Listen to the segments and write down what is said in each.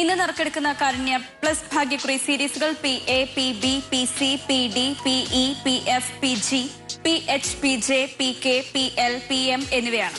ഇന്ന് നറുക്കെടുക്കുന്ന കാരുണ്യ പ്ലസ് ഭാഗ്യക്കുറി സീരീസുകൾ P A P B P C P D P E P F P G P H P J P K P L P M എന്നിവയാണ്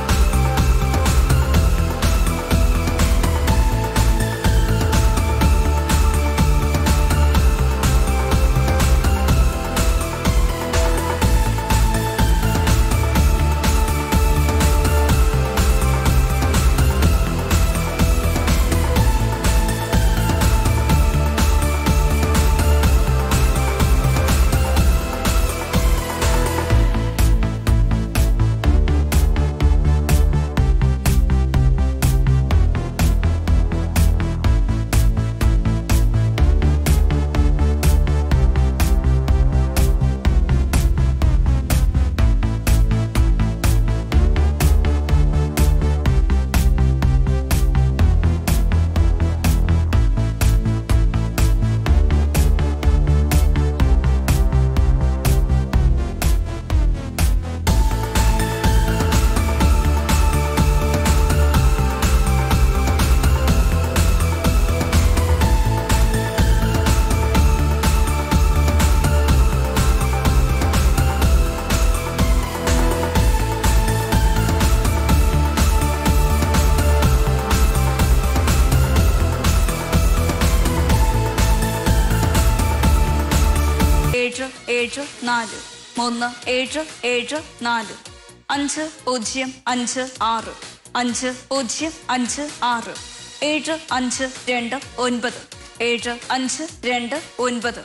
ഏഴ് ഏഴ് നാല് മൂന്ന് ഏഴ് ഏഴ് നാല് അഞ്ച് പൂജ്യം അഞ്ച് ആറ് അഞ്ച് പൂജ്യം അഞ്ച് ആറ് ഏഴ് അഞ്ച് രണ്ട് ഒൻപത് ഏഴ് അഞ്ച് രണ്ട് ഒൻപത്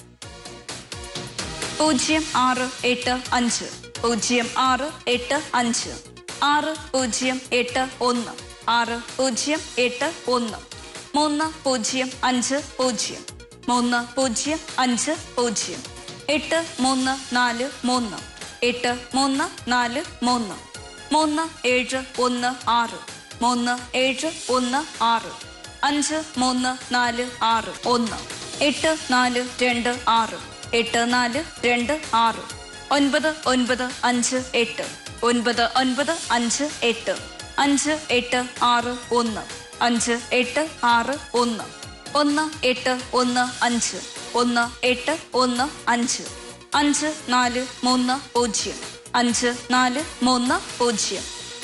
പൂജ്യം ആറ് എട്ട് അഞ്ച് പൂജ്യം ആറ് എട്ട് അഞ്ച് ആറ് പൂജ്യം എട്ട് ഒന്ന് ആറ് പൂജ്യം എട്ട് ഒന്ന് മൂന്ന് പൂജ്യം അഞ്ച് പൂജ്യം മൂന്ന് പൂജ്യം അഞ്ച് പൂജ്യം എട്ട് മൂന്ന് നാല് മൂന്ന് എട്ട് മൂന്ന് നാല് മൂന്ന് മൂന്ന് ഏഴ് ഒന്ന് ആറ് മൂന്ന് ഏഴ് ഒന്ന് ആറ് അഞ്ച് മൂന്ന് നാല് ആറ് ഒന്ന് എട്ട് നാല് രണ്ട് ആറ് എട്ട് നാല് രണ്ട് ആറ് ഒൻപത് ഒൻപത് അഞ്ച് എട്ട് ഒൻപത് ഒൻപത് അഞ്ച് എട്ട് അഞ്ച് എട്ട് ആറ് ഒന്ന് അഞ്ച് എട്ട് ആറ് ഒന്ന് ഒന്ന് എട്ട് ഒന്ന് അഞ്ച് ഒന്ന് എട്ട് ഒന്ന് അഞ്ച് അഞ്ച് നാല് മൂന്ന് പൂജ്യം അഞ്ച് നാല് മൂന്ന് പൂജ്യം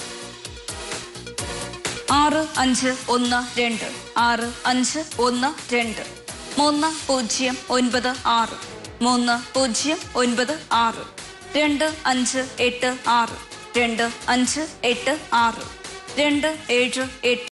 ആറ് അഞ്ച് ഒന്ന് രണ്ട് ആറ് അഞ്ച് ഒന്ന് രണ്ട് മൂന്ന് പൂജ്യം ഒൻപത് ആറ് മൂന്ന് പൂജ്യം ഒൻപത് ആറ് രണ്ട് അഞ്ച് എട്ട് ആറ് രണ്ട് അഞ്ച് എട്ട് ആറ് രണ്ട് ഏഴ് എട്ട്